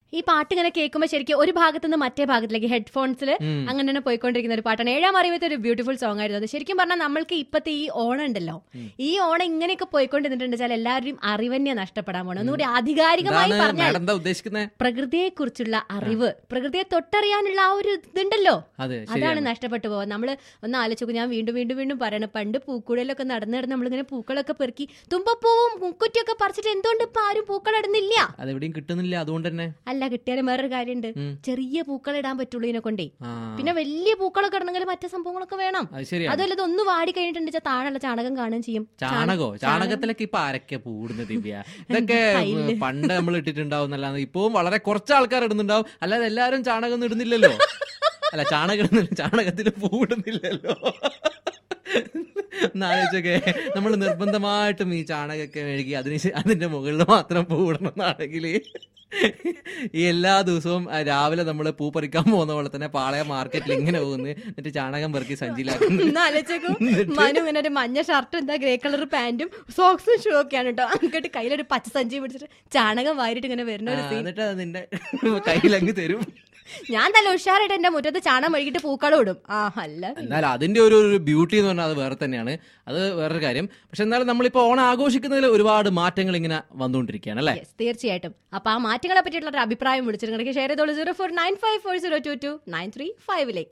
ഈ പാട്ട് ഇങ്ങനെ കേൾക്കുമ്പോൾ ശരിക്കും ഒരു ഭാഗത്ത് നിന്ന് മറ്റേ ഭാഗത്തിലേക്ക് ഹെഡ്ഫോൺസിൽ അങ്ങനെ തന്നെ പോയിക്കൊണ്ടിരിക്കുന്ന ഒരു പാട്ടാണ് ഏഴാം അറിവത്തെ ഒരു ബ്യൂട്ടിഫുൾ സോങ് ആയിരുന്നു അത് ശരിക്കും പറഞ്ഞാൽ നമ്മൾക്ക് ഇപ്പത്തെ ഈ ഓണം ഉണ്ടല്ലോ ഈ ഓണം ഇങ്ങനെയൊക്കെ പോയിക്കൊണ്ടിരുന്നിട്ടുണ്ട് വെച്ചാൽ എല്ലാവരും അറിവന്നെ നഷ്ടപ്പെടാൻ പോകണം ഒന്നുകൂടി ആധികാരികമായി എന്താണ് പറഞ്ഞാൽ മാഡം എന്താ ഉദ്ദേശിക്കുന്നത് പ്രകൃതിയെ കുറിച്ചുള്ള അറിവ് പ്രകൃതിയെ തൊട്ടറിയാനുള്ള ആ ഒരു ഇതുണ്ടല്ലോ അതെ അതാണ് ശരിയാണ് നഷ്ടപ്പെട്ടു പോവാ നമ്മള് ഒന്ന് ആലോചിക്കും ഞാൻ വീണ്ടും വീണ്ടും വീണ്ടും പറയണം പണ്ട് പൂക്കുടയിലൊക്കെ നടന്നു നടന്ന് നമ്മളിങ്ങനെ പൂക്കളൊക്കെ പെറുക്കി തുമ്പപ്പൂവും മുക്കുറ്റിയൊക്കെ പറിച്ചിട്ട് എന്തുകൊണ്ട് ഇപ്പൊ ആരും പൂക്കൾ ഇടുന്നില്ല അതെവിടെയും കിട്ടുന്നില്ല അതുകൊണ്ട് തന്നെ അല്ല കിട്ടിയാലും വേറൊരു കാര്യമുണ്ട് ഉം. ചെറിയ പൂക്കൾ ഇടാൻ പറ്റുള്ളൂ ഇതിനെ കൊണ്ടേ ആ പിന്നെ വലിയ പൂക്കളൊക്കെ ഇടണമെങ്കിൽ മറ്റേ സംഭവങ്ങളൊക്കെ വേണം അത് ശരിയാണ് അതുമല്ല ഇത് ഒന്ന് വാടി കഴിഞ്ഞിട്ടുണ്ടെച്ചാൽ താഴെയുള്ള ചാണകം കാണുകയും ചെയ്യും ചാണകോ ചാണകത്തിലൊക്കെ ഇപ്പൊ ആരൊക്കെ പൂടുന്ന ദിവ്യ ഇതൊക്കെ കയ്യില്. പണ്ട് നമ്മൾ ഇട്ടിട്ടുണ്ടാവും എന്നല്ലാതെ ഇപ്പവും വളരെ കുറച്ച് ആൾക്കാർ ഇടുന്നുണ്ടാവും അല്ലാതെ എല്ലാരും ചാണകം ഒന്നും ഇടുന്നില്ലല്ലോ അല്ല ചാണകം ഇടുന്നില്ല ചാണകത്തിൽ പൂടുന്നില്ലല്ലോ എന്നാലോചിച്ചൊക്കെ നമ്മൾ നിർബന്ധമായിട്ടും ഈ ചാണകമൊക്കെ മെഴുകി അതിന് ശേ- അതിന്റെ മുകളിൽ മാത്രം പൂടണം എന്നാണെങ്കിൽ ഈ എല്ലാ ദിവസവും ആ, രാവിലെ നമ്മൾ പൂ പറിക്കാൻ പോകുന്ന പോലെ തന്നെ പാളയ മാർക്കറ്റിൽ ഇങ്ങനെ പോകുന്നു എന്നിട്ട് ചാണകം പെറുക്കി സഞ്ചിയിലാക്കുന്നു ഒന്ന് ആലോചിക്കും മനു ഇങ്ങനെ ഒരു മഞ്ഞ ഷർട്ടും എന്താ ഗ്രേ കളർ പാന്റും സോക്സും ഷൂ ഒക്കെയാണ് കേട്ടോ അങ്ങോട്ട് കയ്യിലൊരു പച്ച സഞ്ചി പിടിച്ചിട്ട് ചാണകം വാരിട്ട് ഇങ്ങനെ വരുന്ന ഒരു ആ, സീൻ എന്നിട്ട് അത് നിന്റെ കയ്യിലങ്ങ് തരും ഞാൻ നല്ല ഉഷാറായിട്ട് എന്റെ മുറ്റത്ത് ചാണകം വഴുകിട്ട് പൂക്കളം ഇടും ആ അല്ല എന്നാൽ അതിന്റെ ഒരു ഒരു ബ്യൂട്ടി എന്ന് പറഞ്ഞാൽ അത് വേറെ തന്നെയാണ് അത് വേറൊരു കാര്യം പക്ഷെ എന്നാലും നമ്മളിപ്പോ ഓണം ആഘോഷിക്കുന്നതിൽ ഒരുപാട് മാറ്റങ്ങൾ ഇങ്ങനെ വന്നുകൊണ്ടിരിക്കുകയാണ് അല്ലേ Yes, തീർച്ചയായിട്ടും അപ്പൊ ആ മാറ്റങ്ങളെ പറ്റിയിട്ടുള്ള ഒരു അഭിപ്രായം വിളിച്ചിട്ടുണ്ടെങ്കിൽ ഷെയർ ചെയ്തോളൂ zero four nine five four zero two two nine three ഫൈവിലേക്ക്